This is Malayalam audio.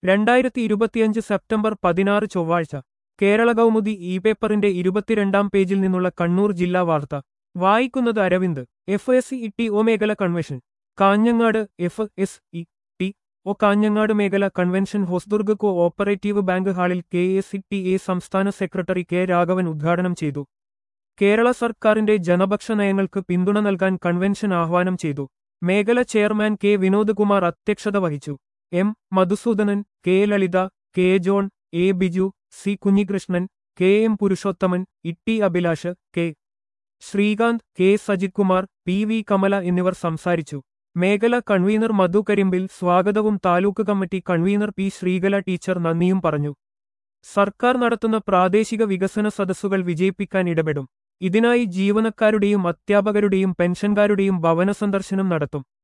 രണ്ടായിരത്തി ഇരുപത്തിയഞ്ച് സെപ്റ്റംബർ പതിനാറ് ചൊവ്വാഴ്ച കേരള കൗമുദി ഇ പേപ്പറിന്റെ ഇരുപത്തിരണ്ടാം പേജിൽ നിന്നുള്ള കണ്ണൂർ ജില്ലാ വാർത്ത വായിക്കുന്നത് Aravind F S E T O മേഖല convention Kanhangad F S E T O Kanhangad മേഖല convention Hosdurg cooperative bank ഹാളിൽ K S E T A സംസ്ഥാന സെക്രട്ടറി കെ രാഘവൻ ഉദ്ഘാടനം ചെയ്തു കേരള സർക്കാരിന്റെ ജനപക്ഷ നയങ്ങൾക്ക് പിന്തുണ നൽകാൻ കൺവെൻഷൻ ആഹ്വാനം ചെയ്തു മേഖല ചെയർമാൻ കെ വിനോദ് കുമാർ അധ്യക്ഷത വഹിച്ചു M Madhusudanan K Lalitha K John A Biju C Kunhikrishnan K M Purushothaman Itty Abhilash K Sreekanth K Sajith Kumar P V Kamala എന്നിവർ സംസാരിച്ചു മേഖല കൺവീനർ മധു കരിമ്പിൽ സ്വാഗതവും taluk committee convener P Sreekala teacher നന്ദിയും പറഞ്ഞു സർക്കാർ നടത്തുന്ന പ്രാദേശിക വികസന സദസ്സുകൾ വിജയിപ്പിക്കാൻ ഇടപെടും ഇതിനായി ജീവനക്കാരുടെയും അധ്യാപകരുടെയും പെൻഷൻകാരുടെയും ഭവന സന്ദർശനം നടത്തും